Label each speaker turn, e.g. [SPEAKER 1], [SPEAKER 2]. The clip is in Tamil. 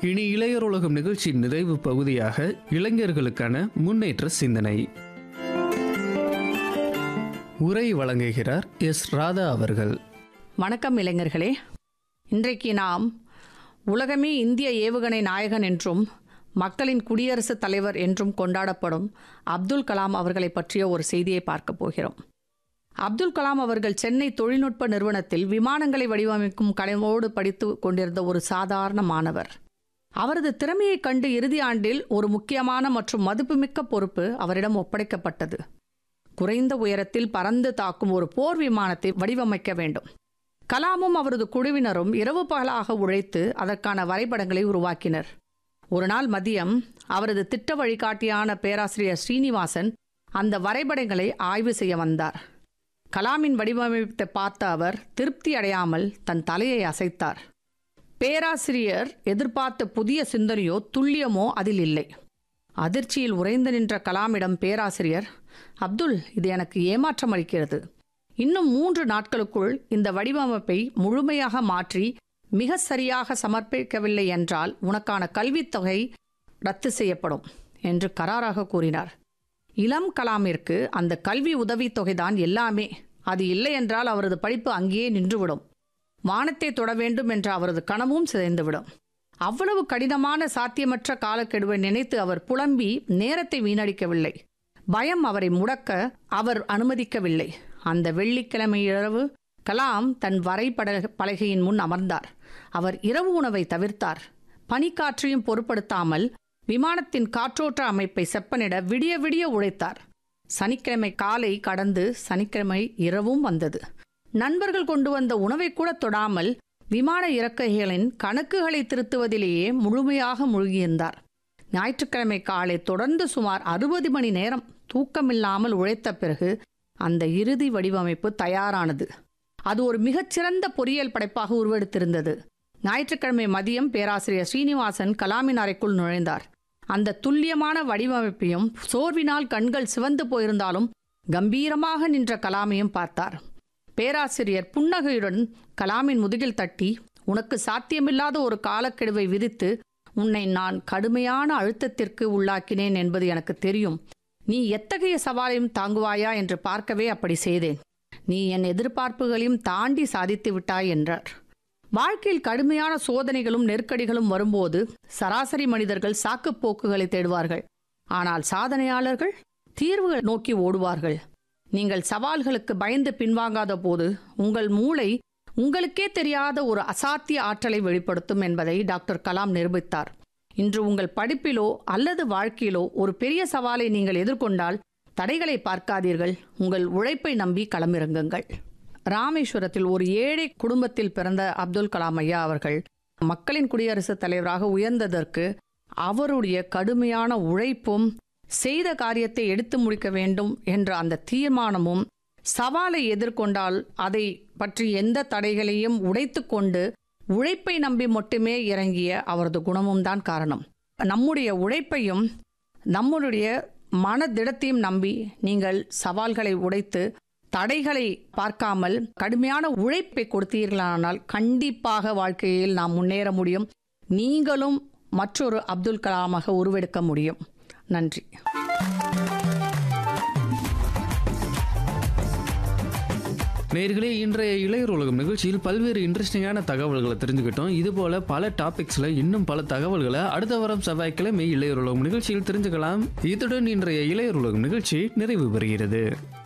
[SPEAKER 1] இனி இளையர் உலகம் நிகழ்ச்சியின் நிறைவு பகுதியாக இளைஞர்களுக்கான முன்னேற்ற சிந்தனை உரை வழங்குகிறார் எஸ் ராதா அவர்கள்
[SPEAKER 2] வணக்கம் இளைஞர்களே இன்றைக்கு நாம் உலகமே இந்திய ஏவுகணை நாயகன் என்றும் மக்களின் குடியரசுத் தலைவர் என்றும் கொண்டாடப்படும் அப்துல் கலாம் அவர்களை பற்றிய ஒரு செய்தியை பார்க்க போகிறோம் அப்துல் கலாம் அவர்கள் சென்னை தொழில்நுட்ப நிறுவனத்தில் விமானங்களை வடிவமைக்கும் கலைவோடு படித்து கொண்டிருந்த ஒரு சாதாரண மாணவர் அவரது திறமையைக் கண்டு இறுதி ஆண்டில் ஒரு முக்கியமான மற்றும் மதிப்புமிக்க பொறுப்பு அவரிடம் ஒப்படைக்கப்பட்டது குறைந்த உயரத்தில் பறந்து தாக்கும் ஒரு போர் விமானத்தை வடிவமைக்க வேண்டும் கலாமும் அவரது குழுவினரும் இரவு பகலாக உழைத்து அதற்கான வரைபடங்களை உருவாக்கினர் ஒரு நாள் மதியம் அவரது திட்ட வழிகாட்டியான பேராசிரியர் ஸ்ரீனிவாசன் அந்த வரைபடங்களை ஆய்வு செய்ய வந்தார் கலாமின் வடிவமைப்பை பார்த்த அவர் திருப்தி அடையாமல் தன் தலையை அசைத்தார் பேராசிரியர் எதிர்பார்த்த புதிய சிந்தனையோ துல்லியமோ அதில் இல்லை அதிர்ச்சியில் உறைந்து நின்ற கலாமிடம் பேராசிரியர் அப்துல் இது எனக்கு ஏமாற்றம் அளிக்கிறது இன்னும் மூன்று நாட்களுக்குள் இந்த வடிவமைப்பை முழுமையாக மாற்றி மிக சரியாக சமர்ப்பிக்கவில்லை என்றால் உனக்கான கல்வித் தொகை ரத்து செய்யப்படும் என்று கராராக கூறினார் இளம் கலாமிற்கு அந்த கல்வி உதவித் தொகைதான் எல்லாமே அது இல்லை என்றால் அவரது படிப்பு அங்கேயே நின்றுவிடும் வானத்தை தொட வேண்டும் என்ற அவரது கனவும் சிதைந்துவிடும் அவ்வளவு கடினமான சாத்தியமற்ற காலக்கெடுவை நினைத்து அவர் புலம்பி நேரத்தை வீணடிக்கவில்லை பயம் அவரை முடக்க அவர் அனுமதிக்கவில்லை அந்த வெள்ளிக்கிழமை இரவு கலாம் தன் வரைபட பலகையின் முன் அமர்ந்தார் அவர் இரவு உணவை தவிர்த்தார் பனிக்காற்றையும் பொருட்படுத்தாமல் விமானத்தின் காற்றோட்ட அமைப்பை செப்பனிட விடிய விடிய உழைத்தார் சனிக்கிழமை காலை கடந்து சனிக்கிழமை இரவும் வந்தது நண்பர்கள் கொண்டு வந்த உணவை கூட தொடாமல் விமான இறக்கைகளின் கணக்குகளை திருத்துவதிலேயே முழுமையாக மூழ்கியிருந்தார் ஞாயிற்றுக்கிழமை காலை தொடர்ந்து சுமார் அறுபது மணி நேரம் தூக்கமில்லாமல் உழைத்த பிறகு அந்த இறுதி வடிவமைப்பு தயாரானது அது ஒரு மிகச்சிறந்த பொறியியல் படைப்பாக உருவெடுத்திருந்தது ஞாயிற்றுக்கிழமை மதியம் பேராசிரியர் ஸ்ரீனிவாசன் கலாமின் அறைக்குள் நுழைந்தார் அந்த துல்லியமான வடிவமைப்பையும் சோர்வினால் கண்கள் சிவந்து போயிருந்தாலும் கம்பீரமாக நின்ற கலாமையும் பார்த்தார் பேராசிரியர் புன்னகையுடன் கலாமின் முதுகில் தட்டி உனக்கு சாத்தியமில்லாத ஒரு காலக்கெடுவை விதித்து உன்னை நான் கடுமையான அழுத்தத்திற்கு உள்ளாக்கினேன் என்பது எனக்கு தெரியும் நீ எத்தகைய சவாலையும் தாங்குவாயா என்று பார்க்கவே அப்படி செய்தேன் நீ என் எதிர்பார்ப்புகளையும் தாண்டி சாதித்து விட்டாய் என்றார் வாழ்க்கையில் கடுமையான சோதனைகளும் நெருக்கடிகளும் வரும்போது சராசரி மனிதர்கள் சாக்குப் போக்குகளை தேடுவார்கள் ஆனால் சாதனையாளர்கள் தீர்வுகள் நோக்கி ஓடுவார்கள் நீங்கள் சவால்களுக்கு பயந்து பின்வாங்காத போது உங்கள் மூளை உங்களுக்கே தெரியாத ஒரு அசாத்திய ஆற்றலை வெளிப்படுத்தும் என்பதை டாக்டர் கலாம் நிரூபித்தார் இன்று உங்கள் படிப்பிலோ அல்லது வாழ்க்கையிலோ ஒரு பெரிய சவாலை நீங்கள் எதிர்கொண்டால் தடைகளை பார்க்காதீர்கள் உங்கள் உழைப்பை நம்பி களமிறங்குங்கள் ராமேஸ்வரத்தில் ஒரு ஏழை குடும்பத்தில் பிறந்த அப்துல் கலாம் ஐயா அவர்கள் மக்களின் குடியரசுத் தலைவராக உயர்ந்ததற்கு அவருடைய கடுமையான உழைப்பும் செய்த காரியத்தை எடுத்து முடிக்க வேண்டும் என்ற அந்த தீர்மானமும் சவாலை எதிர்கொண்டால் அதை பற்றி எந்த தடைகளையும் உடைத்து கொண்டு உழைப்பை நம்பி மட்டுமே இறங்கிய அவரது குணமும் தான் காரணம் நம்முடைய உழைப்பையும் நம்முடைய மனதிடத்தையும் நம்பி நீங்கள் சவால்களை உடைத்து தடைகளை பார்க்காமல் கடுமையான உழைப்பை கொடுத்தீர்களானால் கண்டிப்பாக வாழ்க்கையில் நாம் முன்னேற முடியும் நீங்களும் மற்றொரு அப்துல் கலாமாக உருவெடுக்க முடியும் நன்றி
[SPEAKER 1] நேர்களே இன்றைய இளையர் உலகம் நிகழ்ச்சியில் பல்வேறு இன்ட்ரெஸ்டிங்கான தகவல்களை தெரிஞ்சுக்கிட்டோம் இது போல பல டாபிக்ஸ்ல இன்னும் பல தகவல்களை அடுத்த வாரம் செவ்வாய்க்கிழமை இளையர் உலகம் நிகழ்ச்சியில் தெரிஞ்சுக்கலாம் இத்துடன் இன்றைய இளையர் உலகம் நிகழ்ச்சி நிறைவு பெறுகிறது